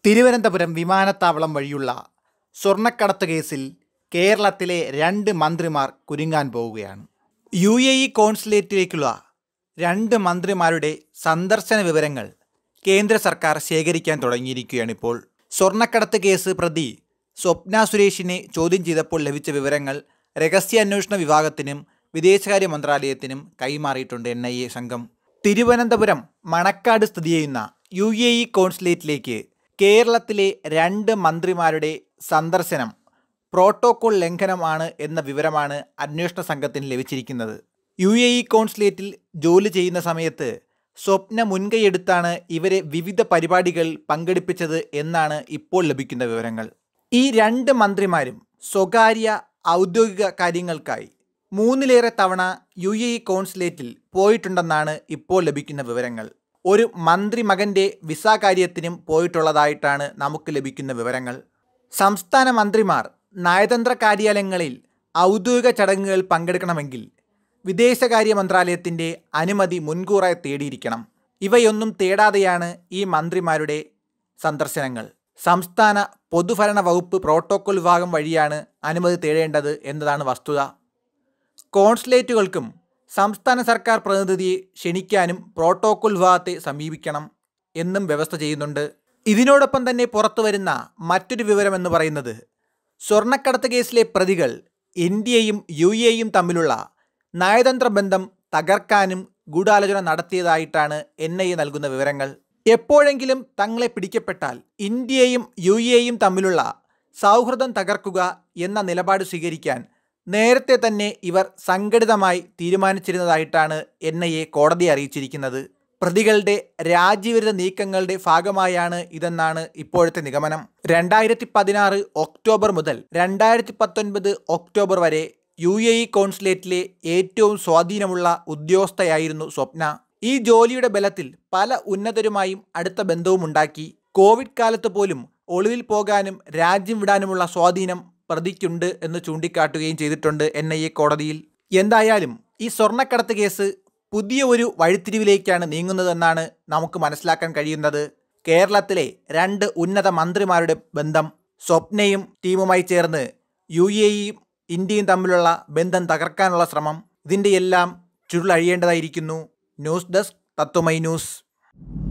തിരുവനന്തപുരം വിമാനത്താവളം വഴിയുള്ള സ്വർണ്ണക്കടത്ത് കേസിൽ കേരളത്തിലെ രണ്ട് മന്ത്രിമാർ കുരുങ്ങാൻ പോവുകയാണ് യു എ ഇ കോൺസുലേറ്റിലേക്കുള്ള രണ്ട് മന്ത്രിമാരുടെ സന്ദർശന വിവരങ്ങൾ കേന്ദ്ര സർക്കാർ ശേഖരിക്കാൻ തുടങ്ങിയിരിക്കുകയാണ് ഇപ്പോൾ സ്വർണ്ണക്കടത്ത് കേസ് പ്രതി സ്വപ്ന സുരേഷിനെ ചോദ്യം ചെയ്തപ്പോൾ ലഭിച്ച വിവരങ്ങൾ രഹസ്യാന്വേഷണ വിഭാഗത്തിനും വിദേശകാര്യ മന്ത്രാലയത്തിനും കൈമാറിയിട്ടുണ്ട് എൻ ഐ എ സംഘം തിരുവനന്തപുരം മണക്കാട് സ്ഥിതി ചെയ്യുന്ന യു എ ഇ കോൺസുലേറ്റിലേക്ക് കേരളത്തിലെ രണ്ട് മന്ത്രിമാരുടെ സന്ദർശനം പ്രോട്ടോകോൾ ലംഘനമാണ് എന്ന വിവരമാണ് അന്വേഷണ സംഘത്തിന് ലഭിച്ചിരിക്കുന്നത് യു എ ഇ കോൺസുലേറ്റിൽ ജോലി ചെയ്യുന്ന സമയത്ത് സ്വപ്ന മുൻകൈയെടുത്താണ് ഇവരെ വിവിധ പരിപാടികൾ പങ്കെടുപ്പിച്ചത് എന്നാണ് ഇപ്പോൾ ലഭിക്കുന്ന വിവരങ്ങൾ ഈ രണ്ട് മന്ത്രിമാരും സ്വകാര്യ ഔദ്യോഗിക കാര്യങ്ങൾക്കായി മൂന്നിലേറെ തവണ യു എ ഇ കോൺസുലേറ്റിൽ പോയിട്ടുണ്ടെന്നാണ് ഇപ്പോൾ ലഭിക്കുന്ന വിവരങ്ങൾ ഒരു മന്ത്രി മകൻ്റെ വിസ കാര്യത്തിനും പോയിട്ടുള്ളതായിട്ടാണ് നമുക്ക് ലഭിക്കുന്ന വിവരങ്ങൾ സംസ്ഥാന മന്ത്രിമാർ നയതന്ത്ര കാര്യാലയങ്ങളിൽ ഔദ്യോഗിക ചടങ്ങുകൾ പങ്കെടുക്കണമെങ്കിൽ വിദേശകാര്യ മന്ത്രാലയത്തിൻ്റെ അനുമതി മുൻകൂറായി തേടിയിരിക്കണം ഇവയൊന്നും തേടാതെയാണ് ഈ മന്ത്രിമാരുടെ സന്ദർശനങ്ങൾ സംസ്ഥാന പൊതുഭരണ വകുപ്പ് പ്രോട്ടോകോൾ വിഭാഗം വഴിയാണ് അനുമതി തേടേണ്ടത് എന്നതാണ് വസ്തുത കോൺസുലേറ്റുകൾക്കും സംസ്ഥാന സർക്കാർ പ്രതിനിധിയെ ക്ഷണിക്കാനും പ്രോട്ടോകോൾ വിഭാഗത്തെ സമീപിക്കണം എന്നും വ്യവസ്ഥ ചെയ്യുന്നുണ്ട് ഇതിനോടൊപ്പം തന്നെ പുറത്തു വരുന്ന മറ്റൊരു വിവരം എന്ന് പറയുന്നത് സ്വർണ്ണക്കടത്ത് കേസിലെ പ്രതികൾ ഇന്ത്യയും യു എയും തമ്മിലുള്ള നയതന്ത്ര ബന്ധം തകർക്കാനും ഗൂഢാലോചന നടത്തിയതായിട്ടാണ് എൻ ഐ എ നൽകുന്ന വിവരങ്ങൾ എപ്പോഴെങ്കിലും തങ്ങളെ പിടിക്കപ്പെട്ടാൽ ഇന്ത്യയും യു എയും തമ്മിലുള്ള സൗഹൃദം തകർക്കുക എന്ന നിലപാട് സ്വീകരിക്കാൻ നേരത്തെ തന്നെ ഇവർ സംഘടിതമായി തീരുമാനിച്ചിരുന്നതായിട്ടാണ് എൻ ഐ എ കോടതിയെ അറിയിച്ചിരിക്കുന്നത് പ്രതികളുടെ രാജ്യവിരുദ്ധ നീക്കങ്ങളുടെ ഭാഗമായാണ് ഇതെന്നാണ് ഇപ്പോഴത്തെ നിഗമനം രണ്ടായിരത്തി പതിനാറ് ഒക്ടോബർ മുതൽ രണ്ടായിരത്തി പത്തൊൻപത് ഒക്ടോബർ വരെ യു എ ഇ കോൺസുലേറ്റിലെ ഏറ്റവും സ്വാധീനമുള്ള ഉദ്യോഗസ്ഥയായിരുന്നു സ്വപ്ന ഈ ജോലിയുടെ ബലത്തിൽ പല ഉന്നതരുമായും അടുത്ത ബന്ധവും ഉണ്ടാക്കി കോവിഡ് കാലത്ത് പോലും ഒളിവിൽ പോകാനും രാജ്യം വിടാനുമുള്ള സ്വാധീനം പ്രതിക്കുണ്ട് എന്ന് ചൂണ്ടിക്കാട്ടുകയും ചെയ്തിട്ടുണ്ട് എൻ ഐ എ കോടതിയിൽ എന്തായാലും ഈ സ്വർണ്ണക്കടത്ത് കേസ് പുതിയ ഒരു വഴിത്തിരിവിലേക്കാണ് നീങ്ങുന്നതെന്നാണ് നമുക്ക് മനസ്സിലാക്കാൻ കഴിയുന്നത് കേരളത്തിലെ രണ്ട് ഉന്നത മന്ത്രിമാരുടെ ബന്ധം സ്വപ്നയും ടീമുമായി ചേർന്ന് യു എ ഇയും ഇന്ത്യയും തമ്മിലുള്ള ബന്ധം തകർക്കാനുള്ള ശ്രമം ഇതിൻ്റെ എല്ലാം ചുരുളഴിയേണ്ടതായിരിക്കുന്നു ന്യൂസ് ഡെസ്ക് തത്വമൈ ന്യൂസ്